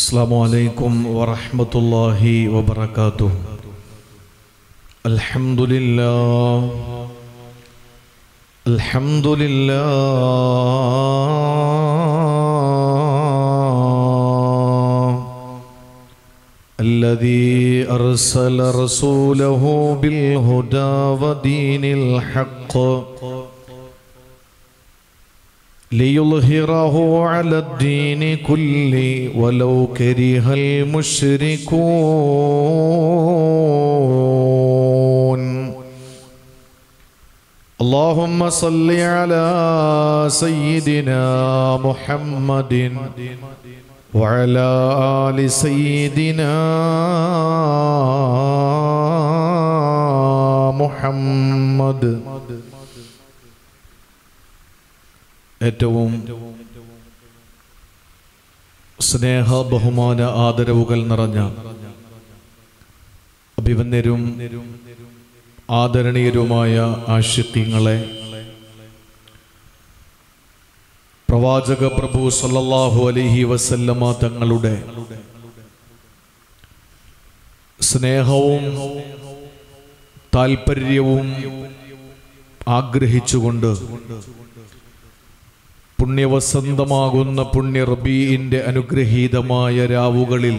السلام عليكم ورحمة الله وبركاته الحمد لله الحمد لله الذي أرسل رسوله بالهدى ودين الحق ليظهره على الدين كله ولو كره المشركون اللهم صل على سيدنا محمد وعلى آل سيدنا محمد ഏറ്റവും സ്നേഹ ബഹുമാന ആദരവുകൾ നിറഞ്ഞ അഭിവന്യരും ആദരണീയരുമായ ആഷിത്യങ്ങളെ പ്രവാചക പ്രഭു സല്ലല്ലാഹു അലൈഹി വസല്ലമ തങ്ങളുടെ സ്നേഹവും താൽപ്പര്യവും ആഗ്രഹിച്ചുകൊണ്ട് പുണ്യവസന്തമാകുന്ന പുണ്യ റബീഇന്റെ അനുഗ്രഹീതമായ രാവുകളിൽ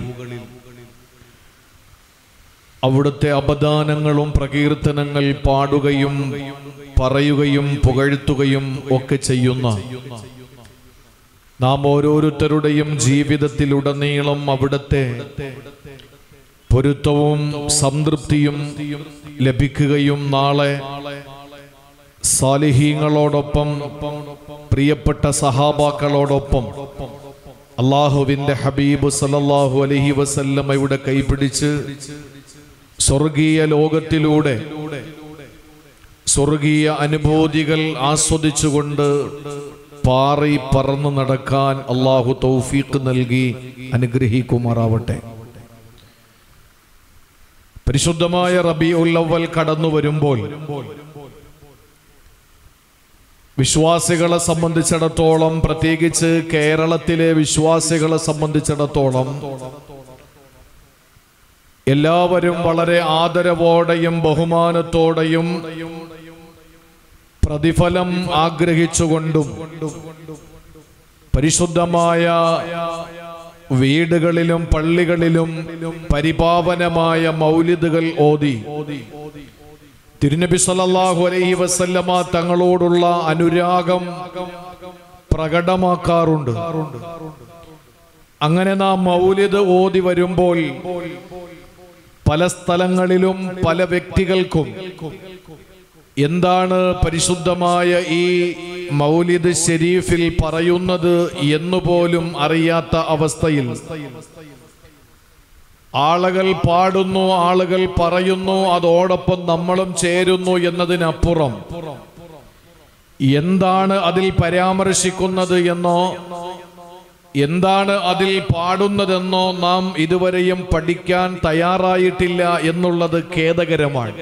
അവിടുത്തെ അപദാനങ്ങളും പ്രകീർത്തനങ്ങൾ പാടുകയും പറയുകയും പുകഴ്ത്തുകയും ഒക്കെ ചെയ്യുന്ന നാം ഓരോരുത്തരുടെയും ജീവിതത്തിലുടനീളം അവിടുത്തെ പൊരുത്തവും സംതൃപ്തിയും ലഭിക്കുകയും നാളെ സാലിഹീങ്ങളോടൊപ്പം പ്രിയപ്പെട്ട സഹാബാക്കളോടൊപ്പം അള്ളാഹുവിന്റെ ഹബീബ് സല്ലല്ലാഹു അലൈഹി വസല്ലമയുടെ കൈപിടിച്ച് സ്വർഗീയ ലോകത്തിലൂടെ സ്വർഗീയ അനുഭൂതികൾ ആസ്വദിച്ചുകൊണ്ട് പാറി പറന്നു നടക്കാൻ അള്ളാഹു തൗഫീഖ് നൽകി അനുഗ്രഹിക്കുമാറാവട്ടെ പരിശുദ്ധമായ റബി ഉല്ലവൽ കടന്നു വരുമ്പോൾ വിശ്വാസികളെ സംബന്ധിച്ചിടത്തോളം പ്രത്യേകിച്ച് കേരളത്തിലെ വിശ്വാസികളെ സംബന്ധിച്ചിടത്തോളം എല്ലാവരും വളരെ ആദരവോടെയും ബഹുമാനത്തോടെയും പ്രതിഫലം ആഗ്രഹിച്ചുകൊണ്ടും പരിശുദ്ധമായ വീടുകളിലും പള്ളികളിലും പരിപാവനമായ മൗലിദുകൾ ഓതി തിരുനബി സല്ലല്ലാഹു അലൈഹി വസല്ലമ തങ്ങളോടുള്ള അനുരാഗം പ്രകടമാക്കാറുണ്ട് അങ്ങനെ നാം മൗലിദ് ഓതി വരുമ്പോൾ പല സ്ഥലങ്ങളിലും പല വ്യക്തികൾക്കും എന്താണ് പരിശുദ്ധമായ ഈ മൗലിദ് ഷെരീഫിൽ പറയുന്നത് എന്നുപോലും അറിയാത്ത അവസ്ഥയിൽ ആളുകൾ പാടുന്നു ആളുകൾ പറയുന്നു അതോടൊപ്പം നമ്മളും ചേരുന്നു എന്നതിനപ്പുറം എന്താണ് അതിൽ പരാമർശിക്കുന്നത് എന്നോ എന്താണ് അതിൽ പാടുന്നതെന്നോ നാം ഇതുവരെയും പഠിക്കാൻ തയ്യാറായിട്ടില്ല എന്നുള്ളത് ഖേദകരമാണ്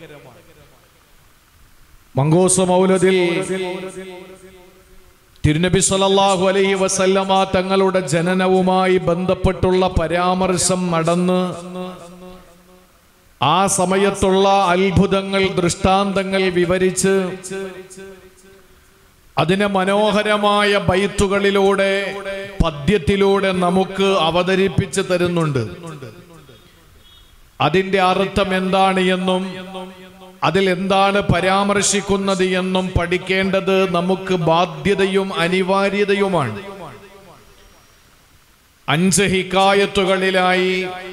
മങ്കോസ് മൗലദിൽ തിരുനബി സല്ലല്ലാഹു അലൈഹി വസല്ലമ തങ്ങളുടെ ജനനവുമായി ബന്ധപ്പെട്ടുള്ള പരാമർശം നടന്ന് ആ സമയത്തുള്ള അത്ഭുതങ്ങൾ ദൃഷ്ടാന്തങ്ങൾ വിവരിച്ച് അതിനെ മനോഹരമായ ബൈത്തുകളിലൂടെ പദ്യത്തിലൂടെ നമുക്ക് അവതരിപ്പിച്ച് തരുന്നുണ്ട് അതിന്റെ അർത്ഥം എന്താണ് എന്നും അതിൽ എന്താണ് പരാമർശിക്കുന്നത് എന്നും പഠിക്കേണ്ടത് നമുക്ക് ബാധ്യതയും അനിവാര്യതയുമാണ് അഞ്ച് ഹിക്കായത്തുകളിലായി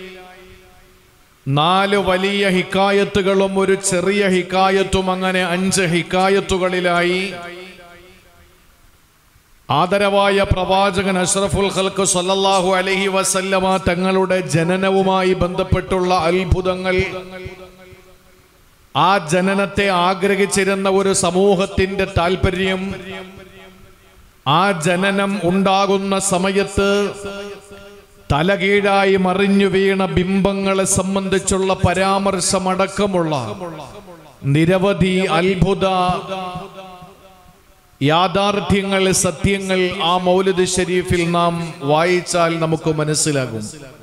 നാല് വലിയ ഹിക്കായത്തുകളും ഒരു ചെറിയ ഹിക്കായത്തും അങ്ങനെ അഞ്ച് ഹിക്കായത്തുകളിലായി ആദരവായ പ്രവാചകൻ അഷ്റഫുൽ ഖൽക്ക് സല്ലല്ലാഹു അലൈഹി വസല്ലമ തങ്ങളുടെ ജനനവുമായി ബന്ധപ്പെട്ടുള്ള അത്ഭുതങ്ങൾ ആ ജനനത്തെ ആഗ്രഹിച്ചിരുന്ന ഒരു സമൂഹത്തിന്റെ താല്പര്യം ആ ജനനം ഉണ്ടാകുന്ന സമയത്ത് തലകീഴായി മറിഞ്ഞു വീണ ബിംബങ്ങളെ സംബന്ധിച്ചുള്ള പരാമർശമടക്കമുള്ള നിരവധി അത്ഭുത യാഥാർത്ഥ്യങ്ങൾ സത്യങ്ങൾ ആ മൗലിദ് ഷരീഫിൽ നാം വായിച്ചാൽ നമുക്ക് മനസ്സിലാകും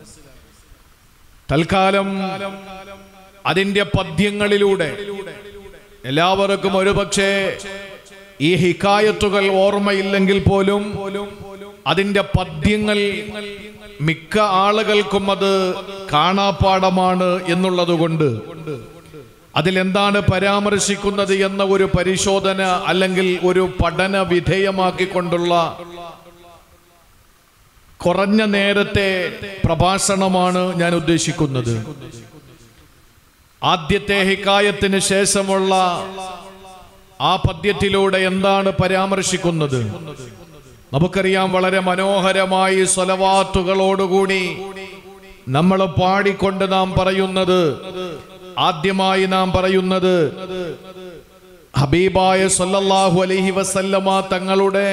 തൽക്കാലം അതിന്റെ പദ്യങ്ങളിലൂടെ എല്ലാവർക്കും ഒരുപക്ഷെ ഈ ഹിക്കായത്തുകൾ ഓർമ്മയില്ലെങ്കിൽ പോലും അതിന്റെ പദ്യങ്ങൾ മിക്ക ആളുകൾക്കും അത് കാണാപ്പാടമാണ് എന്നുള്ളത് കൊണ്ട് അതിലെന്താണ് പരാമർശിക്കുന്നത് എന്ന ഒരു പരിശോധന അല്ലെങ്കിൽ ഒരു പഠന വിധേയമാക്കിക്കൊണ്ടുള്ള കുറഞ്ഞ നേരത്തെ പ്രഭാഷണമാണ് ഞാൻ ഉദ്ദേശിക്കുന്നത് ആദ്യത്തെ ഹിക്കായത്തിന് ശേഷമുള്ള ആ പദ്യത്തിലൂടെ എന്താണ് പരാമർശിക്കുന്നത് നമുക്കറിയാം വളരെ മനോഹരമായി സ്വലവാത്തുകളോടുകൂടി നമ്മൾ പാടിക്കൊണ്ട് നാം പറയുന്നത് ആദ്യമായി നാം പറയുന്നത് ഹബീബായ സല്ലല്ലാഹു അലൈഹി വസല്ലമ തങ്ങളുടെ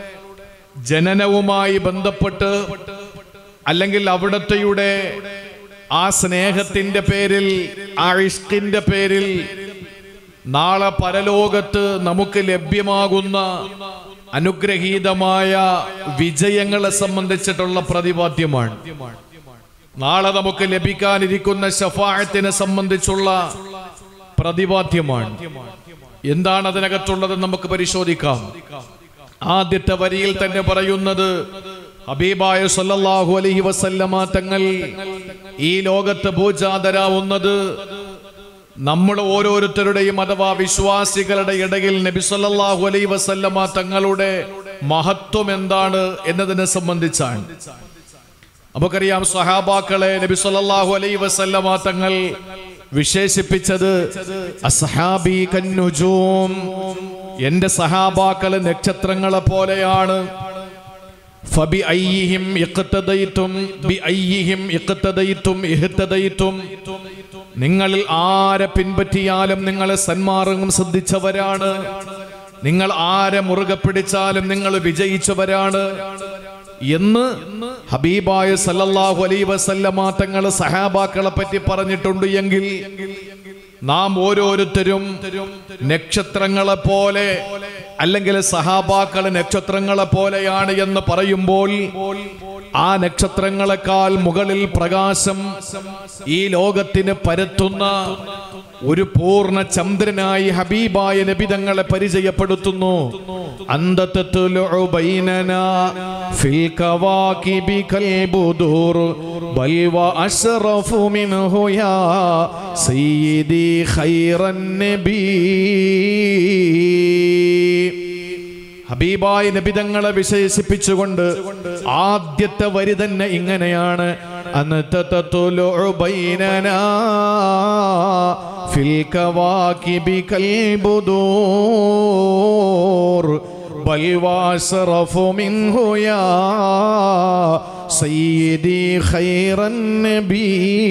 ജനനവുമായി ബന്ധപ്പെട്ട് അല്ലെങ്കിൽ അവിടത്തെയുടെ ആ സ്നേഹത്തിന്റെ പേരിൽ ആ ഇഷ്കിന്റെ പേരിൽ നാളെ പരലോകത്ത് നമുക്ക് ലഭ്യമാകുന്ന അനുഗ്രഹീതമായ വിജയങ്ങളെ സംബന്ധിച്ചിട്ടുള്ള പ്രതിപാദ്യമാണ് നാളെ നമുക്ക് ലഭിക്കാനിരിക്കുന്ന ശഫായത്തിനെ സംബന്ധിച്ചുള്ള പ്രതിപാദ്യമാണ് എന്താണ് അതിനകത്തുള്ളത് നമുക്ക് പരിശോധിക്കാം ആദ്യത്തെ വരിയിൽ തന്നെ പറയുന്നത് ഹബീബായ സല്ലല്ലാഹു അലൈഹി വസല്ലമ തങ്ങൾ ഈ ലോകത്ത് പൂജാതരാവുന്നത് നമ്മൾ ഓരോരുത്തരുടെയും അഥവാ വിശ്വാസികളുടെ ഇടയിൽ നബി സല്ലല്ലാഹു അലൈഹി വസല്ലമ തങ്ങളുടെ മഹത്വം എന്താണ് എന്നതിനെ സംബന്ധിച്ചാണ് നമുക്കറിയാം സഹാബാക്കളെ നബി സല്ലല്ലാഹു അലൈഹി വസല്ലമ തങ്ങൾ വിശേഷിപ്പിച്ചത് അസ്ഹാബി കന്നുജൂം എന്റെ സഹാബാക്കള് നക്ഷത്രങ്ങളെ പോലെയാണ് ഫബി അയ്യിഹിം ഇഖ്തദൈതും ബി അയ്യിഹിം ഇഖ്തദൈതും ഇഹ്തദൈതും നിങ്ങളിൽ ആരെ പിൻപറ്റിയാലും നിങ്ങളെ സന്മാർഗം ശ്രദ്ധിച്ചവരാണ് നിങ്ങൾ ആരെ മുറുകെ പിടിച്ചാലും നിങ്ങൾ വിജയിച്ചവരാണ് എന്ന് ഹബീബായ സല്ലല്ലാഹു അലൈഹി വസല്ലമ തങ്ങൾ സഹാബാക്കളെ പറ്റി പറഞ്ഞിട്ടുണ്ട് എങ്കിൽ നാം ഓരോരുത്തരും നക്ഷത്രങ്ങളെ പോലെ അല്ലെങ്കിൽ സഹാബാക്കള് നക്ഷത്രങ്ങളെ പോലെയാണ് എന്ന് പറയുമ്പോൾ ആ നക്ഷത്രങ്ങളെക്കാൾ മുകളിൽ പ്രകാശം ഈ ലോകത്തിന് പരത്തുന്ന ഒരു പൂർണ്ണ ചന്ദ്രനായി ഹബീബായ നബി തങ്ങളെ പരിചയപ്പെടുത്തുന്നു അന്തത്തത്തുലു ബൈനനാ ഫിൽ കവാകിബി കൽബുദൂർ ബൽ വ അശ്റഫു മിൻഹു യാ സയ്യിദി ഖൈറൻ നബി ഹബീബായ നബിതങ്ങളെ വിശേഷിപ്പിച്ചുകൊണ്ട് ആദ്യത്തെ വരി തന്നെ ഇങ്ങനെയാണ് അന്നത്തത്തുലു ബൈനനാ ഫിൽ കവാകിബി കൽബുദൂർ ബൽ വാശറഫു മിൻഹു യാ സയ്യിദി ഖൈറൻ നബി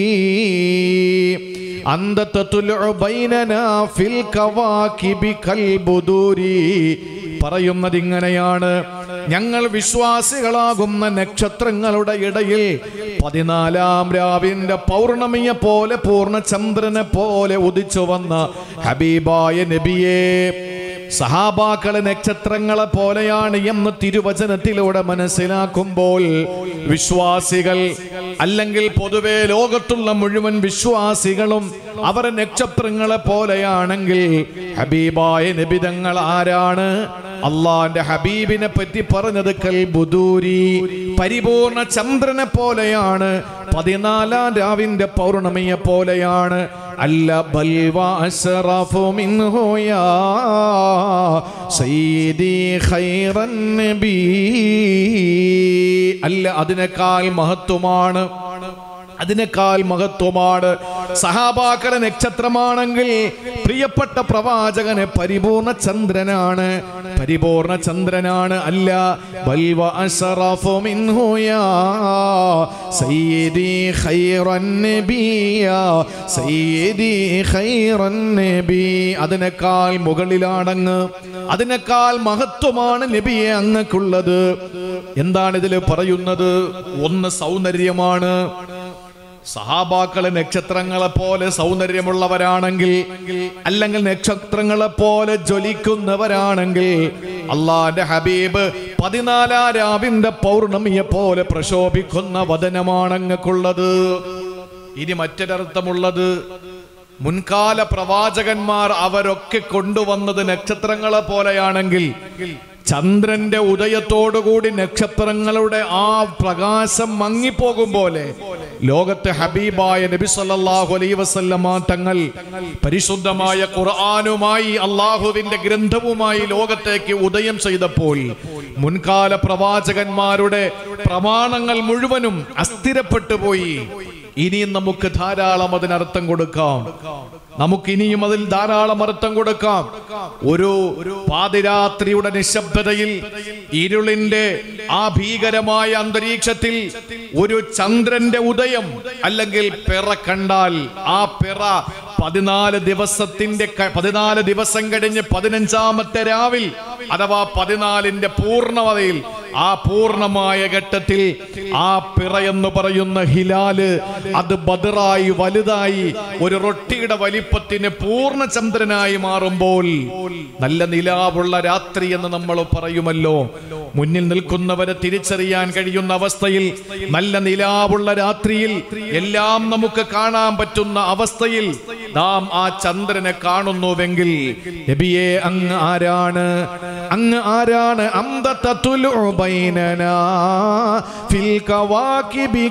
അന്തത്തത്തുലു ബൈനനാ ഫിൽ കവാകിബി കൽബുദൂരി പറയുന്നത് ഇങ്ങനെയാണ് ഞങ്ങൾ വിശ്വാസികളാകുന്ന നക്ഷത്രങ്ങളുടെ ഇടയിൽ പതിനാലാം രാവിന്റെ പൗർണമിയെ പോലെ പൂർണ്ണചന്ദ്രനെ പോലെ ഉദിച്ചു വന്ന ഹബീബായ നബിയെ സഹാബാക്കളെ നക്ഷത്രങ്ങളെ പോലെയാണ് എന്ന് തിരുവചനത്തിലൂടെ മനസ്സിലാക്കുമ്പോൾ വിശ്വാസികൾ അല്ലെങ്കിൽ പൊതുവെ ലോകത്തുള്ള മുഴുവൻ വിശ്വാസികളും അവർ നക്ഷത്രങ്ങളെ പോലെയാണെങ്കിൽ ഹബീബായ നബിതങ്ങൾ ആരാണ് അള്ളാന്റെ ഹബീബിനെ പറ്റി പറഞ്ഞത് കൽബുദൂരി പരിപൂർണ ചന്ദ്രനെ പോലെയാണ് പതിനാലാം രാവിന്റെ പൗർണമിയെ പോലെയാണ് അല്ല ബൽവ അശ്റഫു മിൻഹു യാ സയ്യിദി ഖൈറൻ നബി അല്ല അതിനേക്കാൾ മഹത്വമാണ് അതിനേക്കാൾ മഹത്വമാണ് സഹാബാക്കളെ നക്ഷത്രമാണെങ്കിൽ പ്രിയപ്പെട്ട പ്രവാചകന് പരിപൂർണ ചന്ദ്രനാണ് പരിപൂർണ ചന്ദ്രനാണ് അല്ല ബൽവ അശറഫു മിൻഹു യാ സയ്യിദി ഖൈറൻ നബിയ സയ്യിദി ഖൈറൻ നബി അതിനേക്കാൾ മുകളിലാണങ്ങ് അതിനേക്കാൾ മഹത്വമാണ് നബിയെ അങ്ങക്കുള്ളത് എന്താണ് ഇതിൽ പറയുന്നത് ഒന്ന് സൗന്ദര്യമാണ് സഹാബാക്കള് നക്ഷത്രങ്ങളെ പോലെ സൗന്ദര്യമുള്ളവരാണെങ്കിൽ അല്ലെങ്കിൽ നക്ഷത്രങ്ങളെ പോലെ ജ്വലിക്കുന്നവരാണെങ്കിൽ അള്ളാന്റെ ഹബീബ് പതിനാലാം രാവിന്റെ പൗർണമിയെ പോലെ പ്രശോഭിക്കുന്ന വദനമാണങ്ങൾക്കുള്ളത് ഇനി മറ്റൊരർത്ഥമുള്ളത് മുൻകാല പ്രവാചകന്മാർ അവരൊക്കെ കൊണ്ടുവന്നത് നക്ഷത്രങ്ങളെ പോലെയാണെങ്കിൽ ചന്ദ്രന്റെ ഉദയത്തോടുകൂടി നക്ഷത്രങ്ങളുടെ ആ പ്രകാശം മങ്ങിപ്പോകും പോലെ ലോകത്തെ ഹബീബായ നബി സല്ലല്ലാഹു അലൈഹി വസല്ലമ തങ്ങൾ പരിശുദ്ധമായ ഖുർആനുമായി അള്ളാഹുവിന്റെ ഗ്രന്ഥവുമായി ലോകത്തേക്ക് ഉദയം ചെയ്തപ്പോൾ മുൻകാല പ്രവാചകന്മാരുടെ പ്രമാണങ്ങൾ മുഴുവനും അസ്ഥിരപ്പെട്ടു പോയി ഇനിയും നമുക്ക് ധാരാളം അതിനർത്ഥം കൊടുക്കാം നമുക്ക് ഇനിയും അതിൽ ധാരാളം അർത്ഥം കൊടുക്കാം ഒരു പാതിരാത്രിയുടെ നിശബ്ദതയിൽ ഇരുളിന്റെ ആ ഭീകരമായ അന്തരീക്ഷത്തിൽ ഒരു ചന്ദ്രന്റെ ഉദയം അല്ലെങ്കിൽ പിറ കണ്ടാൽ ആ പിറ പതിനാല് ദിവസത്തിന്റെ ക- പതിനാല് ദിവസം കഴിഞ്ഞ് പതിനഞ്ചാമത്തെ രാവിൽ അഥവാ പതിനാലിന്റെ പൂർണ്ണതയിൽ ആ പൂർണ്ണമായ ഘട്ടത്തിൽ ആ പിറ എന്ന് പറയുന്ന ഹിലാല് അത് ബദറായി വലുതായി ഒരു റൊട്ടിയുടെ വലിപ്പത്തിന് പൂർണ്ണ ചന്ദ്രനായി മാറുമ്പോൾ നല്ല നിലാവുള്ള രാത്രി എന്ന് നമ്മൾ പറയുമല്ലോ മുന്നിൽ നിൽക്കുന്നവരെ തിരിച്ചറിയാൻ കഴിയുന്ന അവസ്ഥയിൽ നല്ല നിലാവുള്ള രാത്രിയിൽ എല്ലാം നമുക്ക് കാണാൻ പറ്റുന്ന അവസ്ഥയിൽ നാം ആ ചന്ദ്രനെ കാണുന്നുവെങ്കിൽ നബിയെ അങ്ങ് ആരാണ് അങ്ങ് ആരാണ് അന്തത്തുലു ബൈനനാ ഫിൽ കവാകിബി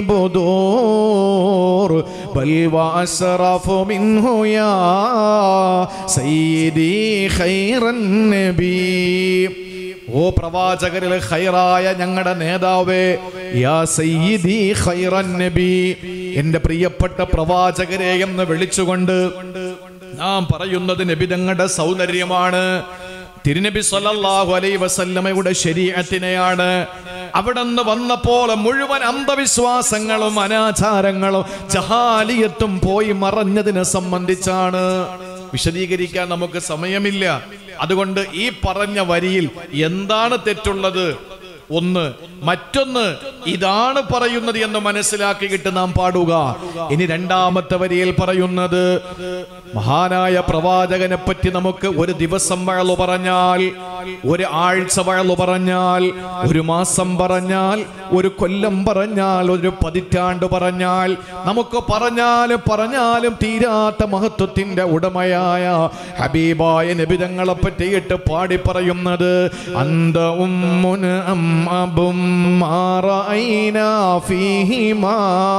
കൽബുദൂർ ബൽ വഅസ്റഫു മിൻഹു യാ സയ്യിദി ഖൈറൻ നബി ഓ പ്രവാചകരിൽ ഖൈറായ ഞങ്ങളുടെ നേതാവേ യാ സയ്യിദി ഖൈറൻ നബി എന്റെ പ്രിയപ്പെട്ട പ്രവാചകരെ എന്ന് വിളിച്ചുകൊണ്ട് നാം പറയുന്നത് നബിതങ്ങളുടെ സൗന്ദര്യമാണ് തിരുനബി സല്ലല്ലാഹു അലൈഹി വസല്ലമയുടെ ശരീഅത്തിനെയാണ് അവിടെ നിന്ന് വന്നപ്പോൾ മുഴുവൻ അന്ധവിശ്വാസങ്ങളും അനാചാരങ്ങളും ജഹാലിയത്തും പോയി മറഞ്ഞതിനെ സംബന്ധിച്ചാണ് വിശദീകരിക്കാൻ നമുക്ക് സമയമില്ല അതുകൊണ്ട് ഈ പറഞ്ഞ വരിയിൽ എന്താണ് തെറ്റുള്ളത് ഒന്ന് മറ്റൊന്ന് ഇതാണ് പറയുന്നത് എന്ന് മനസ്സിലാക്കിയിട്ട് നാം പാടുക ഇനി രണ്ടാമത്തെ വരിയിൽ പറയുന്നത് മഹാനായ പ്രവാചകനെ പറ്റി നമുക്ക് ഒരു ദിവസം വഴലു പറഞ്ഞാൽ ഒരു ആഴ്ച വഴലു പറഞ്ഞാൽ ഒരു മാസം പറഞ്ഞാൽ ഒരു കൊല്ലം പറഞ്ഞാൽ ഒരു പതിറ്റാണ്ട് പറഞ്ഞാൽ നമുക്ക് പറഞ്ഞാലും പറഞ്ഞാലും തീരാത്ത മഹത്വത്തിന്റെ ഉടമയായ ഹബീബായ നബിതങ്ങളെ പറ്റിയിട്ട് പാടി പറയുന്നത് അന്ത ഉമ്മുന് അം അബും മാറൈന ഫീഹിമാ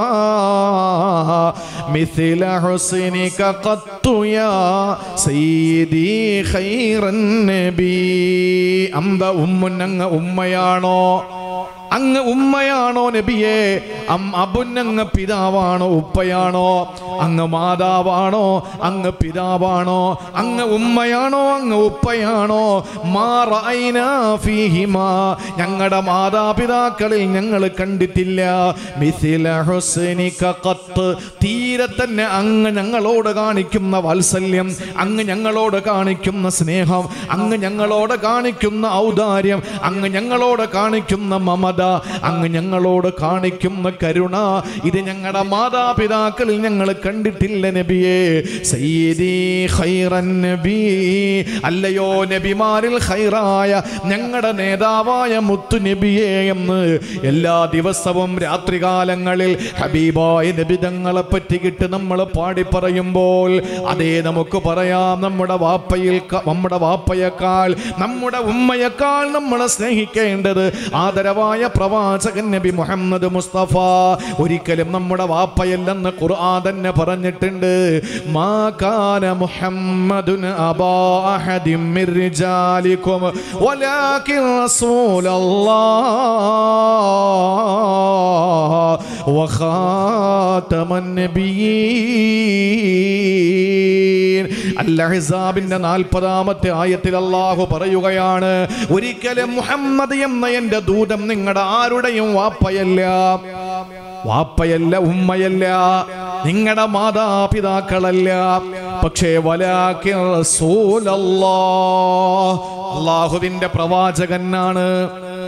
مثل حسنك قط يا سيدي خير النبي അമ്പ ഉമ്മുന്നങ്ങ് ഉമ്മയാണോ അങ്ങ് ഉമ്മയാണോ നബിയെ അം അബുന്നങ്ങ് പിതാവാണോ ഉപ്പയാണോ അങ്ങ് മാതാവാണോ അങ്ങ് പിതാവാണോ അങ്ങ് ഉമ്മയാണോ അങ്ങ് ഉപ്പയാണോ മാറൈനാ ഫീഹിമാ ഞങ്ങളുടെ മാതാപിതാക്കളിൽ ഞങ്ങൾ കണ്ടിട്ടില്ല മിഥില ഹുസ്നിക ഖത്ത് തീരെ തന്നെ അങ്ങ് ഞങ്ങളോട് കാണിക്കുന്ന വാത്സല്യം അങ്ങ് ഞങ്ങളോട് കാണിക്കുന്ന സ്നേഹം അങ്ങ് ഞങ്ങളോട് കാണിക്കുന്ന ഔദാര്യം അങ്ങ് ഞങ്ങളോട് കാണിക്കുന്ന മമത അങ്ങ് ഞങ്ങളോട് കാണിക്കുന്ന കരുണ ഇത് ഞങ്ങളുടെ മാതാപിതാക്കളിൽ ഞങ്ങൾ കണ്ടിട്ടില്ല നബിയെ സയ്യിദി ഖൈറൻ നബി അല്ലയോ നബിമാരിൽ ഖൈറായ ഞങ്ങളുടെ നേതാവായ മുത്തു നബിയെ എന്ന് എല്ലാ ദിവസവും രാത്രികാലങ്ങളിൽ ഹബീബായ നബിതങ്ങളെ പറ്റിയിട്ട് നമ്മൾ പാടി പറയുമ്പോൾ അതേ നമുക്ക് പറയാം നമ്മുടെ വാപ്പയിൽ ക- നമ്മുടെ വാപ്പയേക്കാൾ നമ്മുടെ ഉമ്മയേക്കാൾ നമ്മളെ സ്നേഹിക്കേണ്ടത് ആദരവായ പ്രവാചകൻ നബി മുഹമ്മദ് മുസ്തഫ ഒരിക്കലും നമ്മുടെ വാപ്പയല്ലെന്ന് ഖുർആൻ തന്നെ പറഞ്ഞിട്ടുണ്ട് മാ കാന മുഹമ്മദുൻ അബാ അഹദിൻ മിർ റിജാലികും വലാകിൻ റസൂലല്ലാഹ് വഖാതമൻ നബിയീൻ അൽ അഹ്സാബിന്റെ നാൽപ്പതാമത്തെ ആയത്തിൽ അള്ളാഹു പറയുകയാണ് ഒരിക്കലും മുഹമ്മദ് എന്ന എന്റെ ദൂതം നിങ്ങളുടെ ആരുടെയും വാപ്പയല്ല വാപ്പയല്ല ഉമ്മയല്ല നിങ്ങളുടെ മാതാപിതാക്കളല്ല പക്ഷേ വലാക്കി റസൂലല്ലാഹ് അള്ളാഹുവിന്റെ പ്രവാചകനാണ്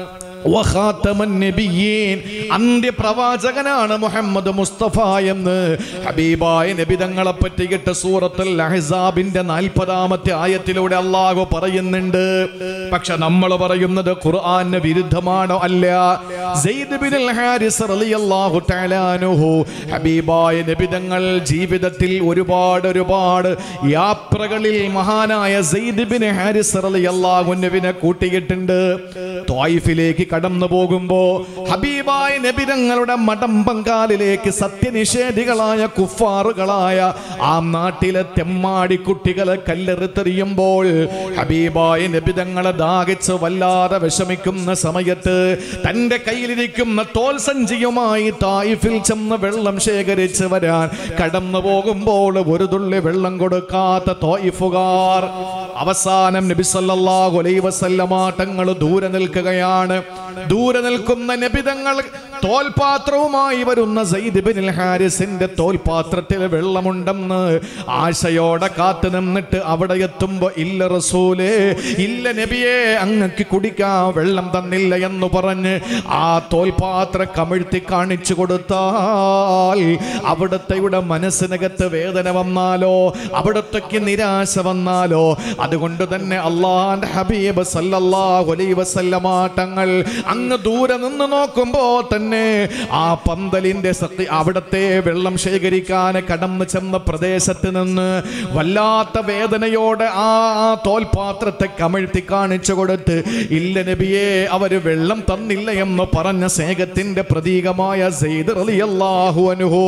വഖാതമൻ നബിയ്യീൻ അന്ത്യപ്രവാചകനാണ് മുഹമ്മദ് മുസ്തഫ എന്ന് ഹബീബായ നബി തങ്ങളെ പറ്റിയിട്ട് സൂറത്തുൽ അഹ്സാബിന്റെ നാൽപ്പതാമത്തെ ആയത്തിലൂടെ അള്ളാഹു പറയുന്നുണ്ട് പക്ഷെ നമ്മൾ പറയുന്നത് ഖുർആന് വിരുദ്ധമാണോ അല്ല സെയ്ദ് ബിനുൽ ഹാരിസ് റളിയല്ലാഹു തആല അൻഹു ഹബീബായ നബി തങ്ങൾ ജീവിതത്തിൽ ഒരുപാട് ഒരുപാട് യാത്രകളിൽ മഹാനായ സെയ്ദ് ബിൻ ഹാരിസ് റളിയല്ലാഹു അൻഹുവിനെ കൂട്ടിയിട്ടുണ്ട് ത്വായിഫിലേക്ക് കടന്നു പോകുമ്പോ ഹബീബായ നബി തങ്ങളുടെ മടം പങ്കാലിലേക്ക് സത്യനിഷേധികളായ കുഫാറുകളായ ആ നാട്ടിലെ തെമ്മാടി കുട്ടികളെ കല്ലെറുത്തെറിയുമ്പോൾ ഹബീബായ നബി തങ്ങളെ ദാഹിച്ച് വല്ലാതെ വിഷമിക്കുന്ന സമയത്ത് തന്റെ കയ്യിലിരിക്കുന്ന തോൽ സഞ്ചിയുമായി തായിഫിൽ ചെന്ന് വെള്ളം ശേഖരിച്ച് വരാൻ കടന്നു പോകുമ്പോൾ ഒരു തുള്ളി വെള്ളം കൊടുക്കാത്ത തോയിഫുകാർ അവസാനം നബി സല്ലല്ലാഹു അലൈഹി വസല്ലമ തങ്ങൾ ദൂരെ നിൽക്കുകയാണ് ദൂരെ നിൽക്കുന്ന നബിതങ്ങൾ തോൽപാത്രവുമായി വരുന്ന സയ്യിദ് ബിൻ ഹാരിസിന്റെ തോൽപാത്രത്തിൽ വെള്ളമുണ്ടെന്ന് ആശയോടെ കാത്തു നിന്നിട്ട് അവിടെ എത്തുമ്പോ ഇല്ല റസൂലേ ഇല്ല നബിയെ അങ്ങക്ക് കുടിക്കാൻ വെള്ളം തന്നില്ല എന്ന് പറഞ്ഞ് ആ തോൽപാത്രം കമിഴ്ത്തി കാണിച്ചു കൊടുത്താൽ അവിടത്തെയുടെ മനസ്സിനകത്ത് വേദന വന്നാലോ അവിടത്തേക്ക് നിരാശ വന്നാലോ അതുകൊണ്ട് തന്നെ അള്ളാന്റെ ഹബീബ് സല്ലല്ലാഹു അലൈഹി വസല്ലമ തങ്ങൾ അങ്ങ് ദൂരെ നിന്ന് നോക്കുമ്പോ തന്നെ ആ പന്തലിന്റെ സത്യ അവിടത്തെ വെള്ളം ശേഖരിക്കാൻ കടന്നു ചെന്ന പ്രദേശത്ത് നിന്ന് വല്ലാത്ത വേദനയോടെ ആ ആ തോൽപാത്രത്തെ കമിഴ്ത്തി കാണിച്ചു കൊടുത്ത് ഇല്ല നബിയെ അവര് വെള്ളം തന്നില്ല എന്ന് പറഞ്ഞ സ്നേഹത്തിന്റെ പ്രതീകമായ സെയ്ദ് റളിയല്ലാഹു അൻഹു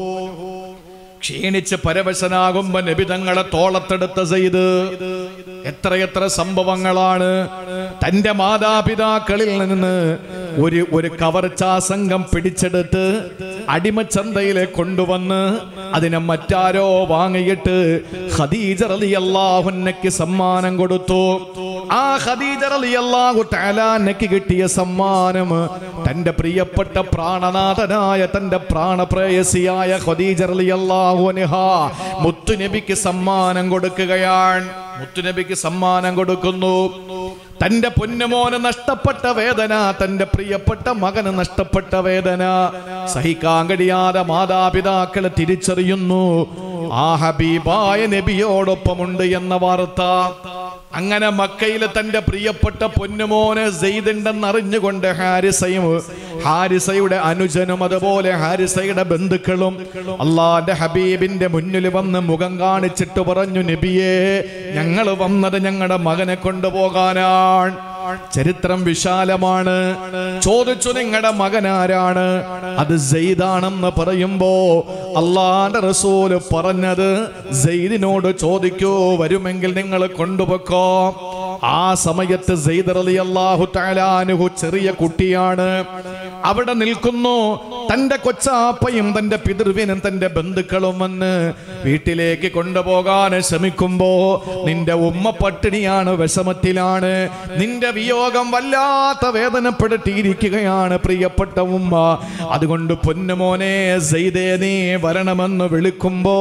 ക്ഷീണിച്ച് പരവശനാകുമ്പോ നബി തങ്ങളെ തോളത്തെടുത്ത ചെയ്ത് എത്രയെത്ര സംഭവങ്ങളാണ് തന്റെ മാതാപിതാക്കളിൽ നിന്ന് ഒരു ഒരു കവർച്ചാ സംഘം പിടിച്ചെടുത്ത് അടിമച്ചന്തയിലെ കൊണ്ടുവന്ന് അതിനെ മറ്റാരോ വാങ്ങിയിട്ട് ഖദീജ റളിയല്ലാഹുന്നക്ക് സമ്മാനം കൊടുത്തു ആ ഖദീജ റളിയല്ലാഹു തആലാനക്ക് കിട്ടിയ സമ്മാനം തന്റെ പ്രിയപ്പെട്ട പ്രാണനാഥനായ തന്റെ പ്രാണപ്രേയസിയായ ഖദീജ റളിയല്ലാഹു അൻഹ മുത്തുനബിക്ക് സമ്മാനം കൊടുക്കുകയാണ് മുത്തുനബിക്ക് സമ്മാനം കൊടുക്കുന്നു തന്റെ പൊന്നുമോന് നഷ്ടപ്പെട്ട വേദന തന്റെ പ്രിയപ്പെട്ട മകന് നഷ്ടപ്പെട്ട വേദന സഹിക്കാൻ കഴിയാതെ മാതാപിതാക്കളെ തിരിച്ചറിയുന്നു ആ ഹബീബായ നബിയോടൊപ്പമുണ്ട് എന്ന വാർത്ത അങ്ങനെ മക്കയിലെ തന്റെ പ്രിയപ്പെട്ട പൊന്നുമോന് സെയ്തുണ്ടെന്ന് അറിഞ്ഞുകൊണ്ട് ഹാരിസയും ഹാരിസയുടെ അനുജനും അതുപോലെ ഹാരിസയുടെ ബന്ധുക്കളും അള്ളാന്റെ ഹബീബിന്റെ മുന്നിൽ വന്ന് മുഖം കാണിച്ചിട്ട് പറഞ്ഞു നബിയേ ഞങ്ങൾ വന്നത് ഞങ്ങളുടെ മകനെ കൊണ്ടുപോകാനാണ് ചരിത്രം വിശാലമാണ് ചോദിച്ചു നിങ്ങളുടെ മകൻ ആരാണ് അത് സെയ്ദാണെന്ന് പറയുമ്പോ അള്ളാന്റെ റസൂല് പറഞ്ഞത് സെയ്ദിനോട് ചോദിക്കൂ വരുമെങ്കിൽ നിങ്ങൾ കൊണ്ടുപോക്കോ ആ സമയത്ത് സെയ്ദ് അലി അള്ളാഹു താലാനുഹു ചെറിയ കുട്ടിയാണ് അവിടെ നിൽക്കുന്നു തന്റെ കൊച്ചാപ്പയും തന്റെ പിതൃവിനും തന്റെ ബന്ധുക്കളും വന്ന് വീട്ടിലേക്ക് കൊണ്ടുപോകാൻ ശ്രമിക്കുമ്പോ നിന്റെ ഉമ്മ പട്ടിണിയാണ് വിഷമത്തിലാണ് നിന്റെ വിയോഗം വല്ലാത്ത വേദനപ്പെടുത്തിയിരിക്കുകയാണ് പ്രിയപ്പെട്ട ഉമ്മ അതുകൊണ്ട് പൊന്നുമോനെ സെയ്തേ നീ വരണമെന്ന് വിളിക്കുമ്പോ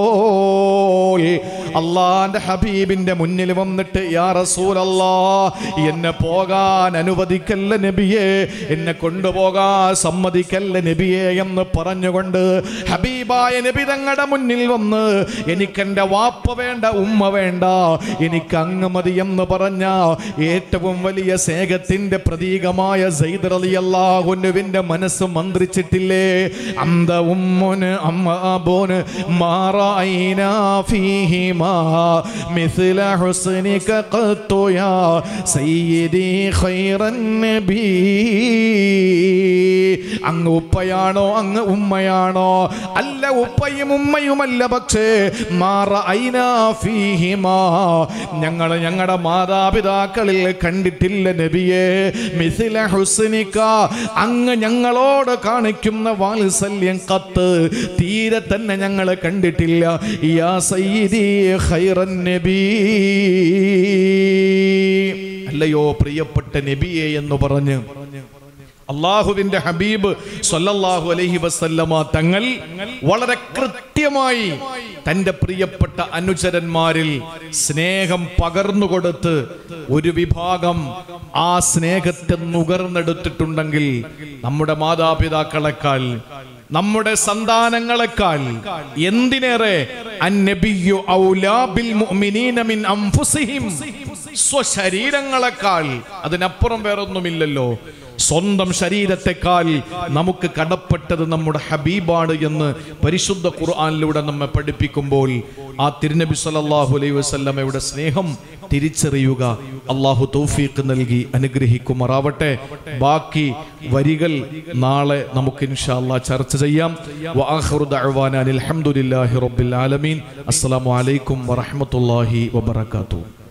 അള്ളാന്റെ ഹബീബിന്റെ മുന്നിൽ വന്നിട്ട് യാ റസൂലല്ലാ എന്നെ പോകാൻ അനുവദിക്കല്ല നബിയെ എന്നെ കൊണ്ടുപോകാൻ സമ്മതിക്കല്ല നബിയെ എന്ന് പറഞ്ഞുകൊണ്ട് ഹബീബായ നബി തങ്ങളുടെ മുന്നിൽ വന്ന് എനിക്കെന്റെ വാപ്പ വേണ്ട ഉമ്മ വേണ്ട എനിക്ക് അങ്ങ് മതി എന്ന് പറഞ്ഞ ഏറ്റവും വലിയ സ്നേഹത്തിന്റെ പ്രതീകമായ സൈദർ അലി അള്ളാഹുനുവിന്റെ മനസ്സ് മന്ത്രിച്ചിട്ടില്ലേ അന്ത ഉമ്മുന് അമ്മ അബോന് മാറായിന ഫീഹിമാ مثل حسنك قط يا سيدي خير النبي അങ്ങ് ഉപ്പയാണോ അങ്ങ് ഉമ്മയാണോ അല്ല ഉപ്പയും ഉമ്മയുമല്ല പക്ഷേ മാറ ഫീഹിമാ ഞങ്ങൾ ഞങ്ങളുടെ മാതാപിതാക്കളിൽ കണ്ടിട്ടില്ല നബിയെ മിഥില ഹുസ്നിക അങ്ങ് ഞങ്ങളോട് കാണിക്കുന്ന വാത്സല്യം കത്ത് തീരെ തന്നെ ഞങ്ങൾ കണ്ടിട്ടില്ല യാ സയ്യിദി ഖൈറൻ നബി അല്ലയോ പ്രിയപ്പെട്ട നബിയെ എന്ന് പറഞ്ഞ് അള്ളാഹുവിന്റെ ഹബീബ് സല്ലല്ലാഹു അലൈഹി വസല്ലമ തങ്ങൾ വളരെ കൃത്യമായി തൻ്റെ പ്രിയപ്പെട്ട അനുചരന്മാരിൽ സ്നേഹം പകർന്നുകൊടുത്ത് ഒരു വിഭാഗം ആ സ്നേഹത്തെ നുകർന്നെടുത്തിട്ടുണ്ടെങ്കിൽ നമ്മുടെ മാതാപിതാക്കളെക്കാൾ നമ്മുടെ സന്താനങ്ങളെക്കാൾ എന്തിനേറെ അന്നബിയു ഔലാ ബിൽ മുഅ്മിനീന മിൻ അൻഫുസിഹിം സ്വശരീരങ്ങളെക്കാൾ അതിനപ്പുറം വേറൊന്നുമില്ലല്ലോ സ്വന്തം ശരീരത്തെക്കാൾ നമുക്ക് കടപ്പെട്ടത് നമ്മുടെ ഹബീബാണ് എന്ന് പരിശുദ്ധ ഖുർആനിലൂടെ നമ്മെ പഠിപ്പിക്കുമ്പോൾ ആ തിരുനബി സല്ലല്ലാഹു അലൈഹി വസല്ലമയുടെ സ്നേഹം തിരിച്ചറിയുക അള്ളാഹു തൗഫീഖ് നൽകി അനുഗ്രഹിക്കുമാറാവട്ടെ ബാക്കി വരികൾ നാളെ നമുക്ക് ഇൻഷാ അല്ലാ ചർച്ച ചെയ്യാം വആഖിറു ദഅവാന അൽഹംദുലില്ലാഹി റബ്ബിൽ ആലമീൻ അസ്സലാമു അലൈക്കും വറഹ്മത്തുള്ളാഹി വബറകാതുഹു